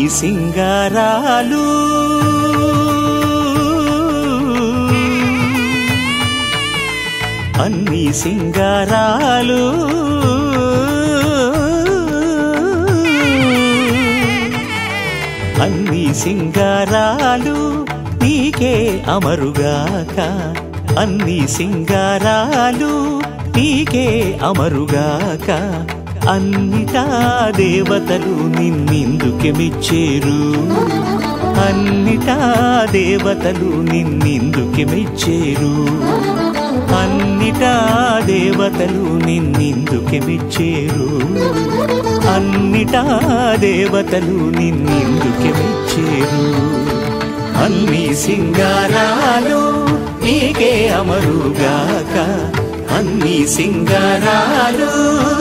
సింగారాలు అన్ని సింగారాలు అన్ని సింగారాలు నీకే అమరుగాక అన్ని సింగారాలు నీకే అమరుగాక అన్నిటా దేవతలు నిన్నెందుకే మెచ్చేరు అన్నిటా దేవతలు నిన్నెందుకే మెచ్చేరు అన్నిటా దేవతలు నిన్నెందుకే మెచ్చేరు అన్నిటా దేవతలు నిన్నెందుకే మెచ్చేరు అన్ని సింగారాలు నీకే అమరుగాక అన్ని సింగారాలు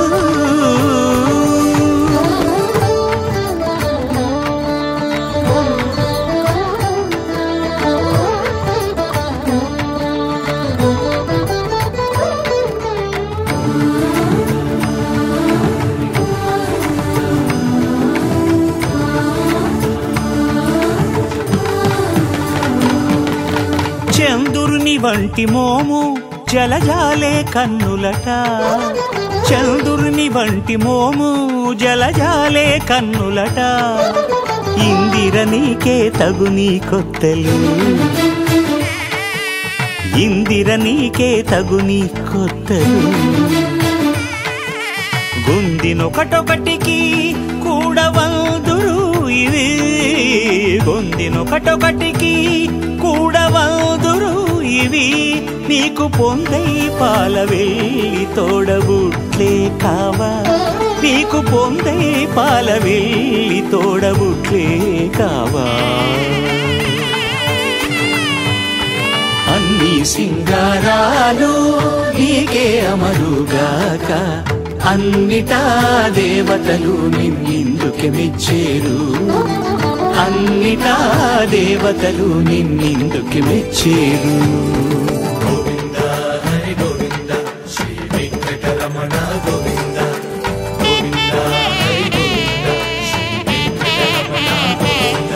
చంద్రుని వంటి మోము జలజాలే కన్నులట చంద్రుని వంటి మోము జలజాలే కన్నులట ఇందిర నీకే తగు నీ కొత్తలు ఇందిర నీకే తగు నీ కొత్తలు గొందినొకటొకటికి కూడవందురు ఇది గొందినొకటొకటికి కూడవందురు ఇవి నీకు పొందై పాల వెళ్ళి తోడబుట్లే కావా నీకు పొందై పాల వెళ్ళి తోడబుట్లే కావా అన్ని సింగారాలు నీకే అమరుగాక అన్నిటా దేవతలు నిన్నెందుకే మెచ్చేరు అన్నిటా దేవతలు నిన్నెందుకే మెచ్చేరు గోవింద హరి గోవింద శ్రీ వెంకటరమణ గోవింద గోవింద హరి గోవింద శ్రీ వెంకటరమణ గోవింద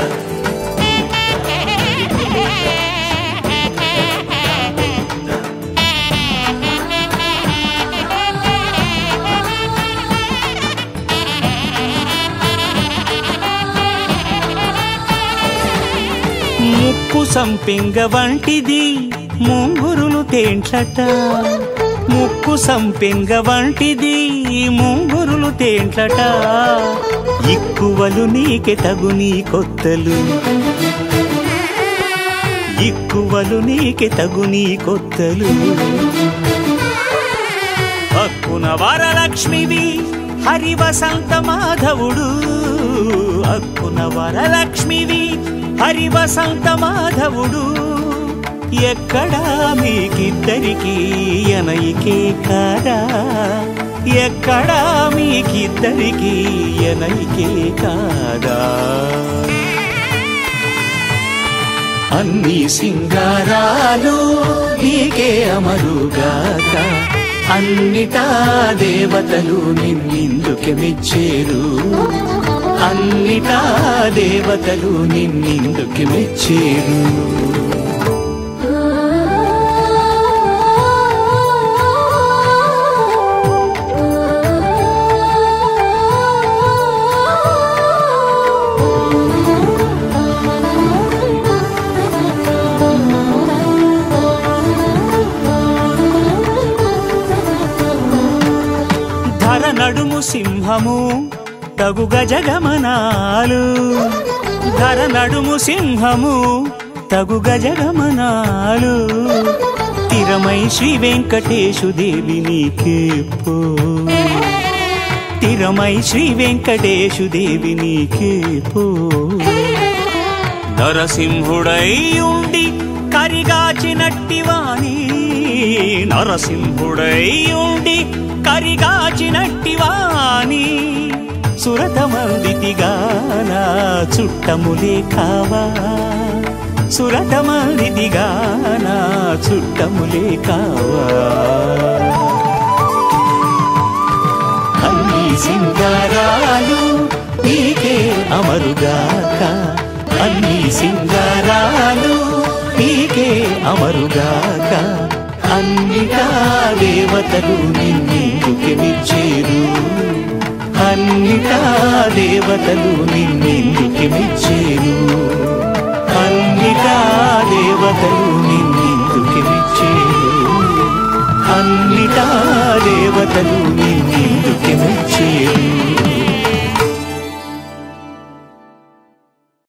ముక్కు సంపింగ వంటిది ముంగురులు తేంట్లట ముక్కు సంపింగ వంటిది ముంగురులు తేంట్లట ఇక్కువలు నీకే తగు నీ కొత్తలు ఇక్కువలు నీకే తగు నీ కొత్తలు హక్కున వరలక్ష్మివి హరి వసంత మాధవుడు హక్కున వరలక్ష్మివి హరి వసంత మాధవుడు ఎక్కడా మీకిద్దరికి ఎనయికే కాదా ఎక్కడా మీకిద్దరికి ఎనయికే కాదా అన్ని సింగారాలు నీకే అమరుగాక అన్నిటా దేవతలు నిన్నెందుకే మెచ్చేరు అన్నిటా దేవతలు నిన్నెందుకే మెచ్చేరు ధర నడుము సింహము తగు గజగమనాలు ధర నడుము సింహము తగు గజగమనాలు తిరమై శ్రీ వెంకటేశు దేవి నీకే పో తిరమై శ్రీ వెంకటేశు దేవి నీకే పో నరసింహుడై ఉండి కరిగాచినట్టివాని నరసింహుడై ఉండి కరిగాచినట్టివాని సురతమందితిగాన చుట్టములే కావా సురతమందితిగాన చుట్టములే కావా అన్ని సింగారాలు నీకే అమరుగాక అన్ని సింగారాలు నీకే అమరుగాక అన్నిటా దేవతలు నిన్నెందుకు మెచ్చేరు అన్నిటా దేవతలు నిన్నెందుకు మెచ్చేరు అన్నిటా దేవతలు నిన్నెందుకు మెచ్చేరు అన్నిటా దేవతలు